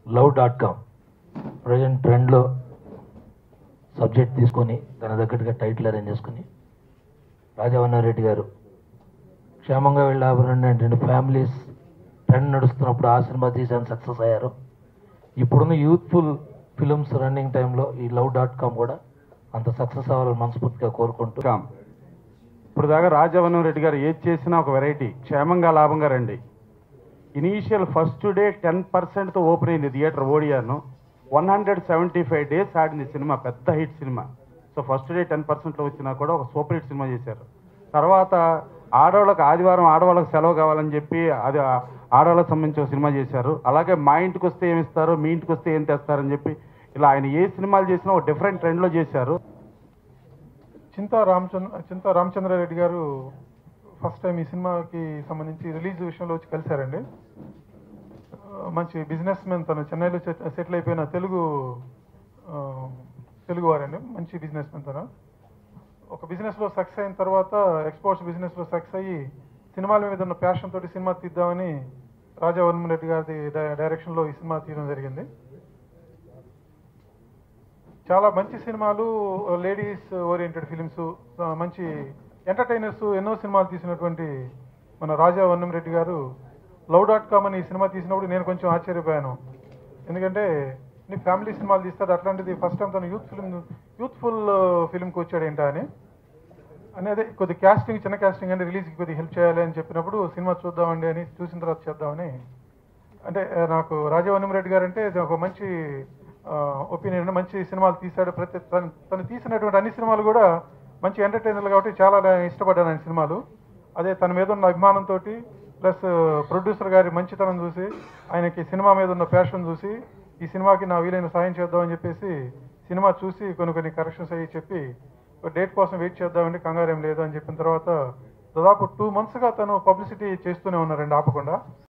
love dot com present ట్రెండ్లో subject తీసుకొని దాని దగ్గరగా టైటిల్ అరేంజ్ చేసుకుని రాజవన్నారెడ్డి గారు క్షేమంగా వెళ్ళి ఆభరణ రెండు ఫ్యామిలీస్ ట్రెండ్ నడుస్తున్నప్పుడు ఆ సినిమా తీసాను సక్సెస్ అయ్యారు ఇప్పుడున్న యూత్ఫుల్ ఫిల్మ్స్ రన్నింగ్ టైంలో ఈ లవ్ డాట్ కామ్ కూడా అంత సక్సెస్ అవ్వాలని మనస్ఫూర్తిగా కోరుకుంటూ కామ్ ఇప్పుడు దాకా రాజవనం రెడ్డి గారు ఏది చేసినా ఒక వెరైటీ క్షేమంగా లాభంగా రండి ఇనీషియల్ ఫస్ట్ డే టెన్ పర్సెంట్తో ఓపెన్ అయింది theatre Odeon one hundred seventy five days ఆడింది సినిమా పెద్ద hit cinema so first day ten పర్సెంట్లో వచ్చినా కూడా ఒక సూపర్ హిట్ సినిమా చేశారు తర్వాత ఆడవాళ్ళకి ఆదివారం ఆడవాళ్ళకి సెలవు కావాలని చెప్పి అది ఆ- ఆడవాళ్ళకి సంబంధించి ఒక సినిమా చేశారు అలాగే మా ఇంటికి వస్తే ఏమి ఇస్తారు మీ ఇంటికి వస్తే ఏం తెస్తారని చెప్పి ఇలా ఆయన ఏ సినిమాలు చేసినా ఒక డిఫరెంట్ ట్రెండ్లో చేశారు చింతా రామచంద్ర చింతా రామచంద్రారెడ్డి గారు ఫస్ట్ టైం ఈ సినిమాకి సంబంధించి రిలీజ్ విషయంలో వచ్చి కలిశారండి ఆ, మంచి బిజినెస్ మెన్ తను చెన్నైలో సెట్- సెటిల్ అయిపోయిన తెలుగు ఆ, తెలుగు వారండి మంచి బిజినెస్ మెన్ తను ఒక బిజినెస్లో సక్సెస్ అయిన తర్వాత ఎక్స్పోర్ట్స్ బిజినెస్లో సక్సెస్ అయ్యి సినిమాల మీద ఉన్న ప్యాషన్ తోటి సినిమా తీద్దామని రాజా వర్మన్ రెడ్డి గారి డై- డైరెక్షన్లో ఈ సినిమా తీయడం జరిగింది చాలా మంచి సినిమాలు లేడీస్ ఓరియంటెడ్ ఫిలిమ్స్ మంచి ఎంటర్టైనర్స్ ఎన్నో సినిమాలు తీసినటువంటి మన రాజా వన్నం రెడ్డి గారు లవ్ డాట్ కామ్ అని ఈ సినిమా తీసినప్పుడు నేను కొంచెం ఆశ్చర్యపోయాను ఎందుకంటే నీ ఫ్యామిలీ సినిమాలు తీస్తాడు అట్లాంటిది ఫస్ట్ టైం తను యూత్ ఫిల్మ్ యూత్ఫుల్ ఫిల్మ్కి వచ్చాడు ఏంటా అని అనేది కొద్ది క్యాస్టింగ్ చిన్న క్యాస్టింగ్ అంటే రిలీజ్కి కొద్దిగా హెల్ప్ చేయాలి అని చెప్పినప్పుడు సినిమా చూద్దామండి అని చూసిన తర్వాత చేద్దామని అంటే ఆ, నాకు రాజవన్నం రెడ్డి గారు అంటే ఇది ఒక మంచి ఒపీనియన్ మంచి సినిమాలు తీశాడు ప్రతి తను తను తీసినటువంటి అన్ని సినిమాలు కూడా మంచి ఎంటర్టైనర్లు కాబట్టి చాలా ఇష్టపడ్డాను ఆయన సినిమాలు అదే తన మీద ఉన్న అభిమానంతో ప్లస్ ప్రొడ్యూసర్ గారి మంచితనం చూసి ఆయనకి సినిమా మీద ఉన్న ప్యాషన్ చూసి ఈ సినిమాకి నా వీలైన సాయం చేద్దామని చెప్పేసి సినిమా చూసి కొన్ని కొన్ని కరెక్షన్స్ అయ్యి చెప్పి డేట్ కోసం వెయిట్ చేద్దామండి కంగారేం లేదు అని చెప్పిన తర్వాత దాదాపు టూ మంత్స్గా తను పబ్లిసిటీ చేస్తూనే ఉన్నారండి ఆపకుండా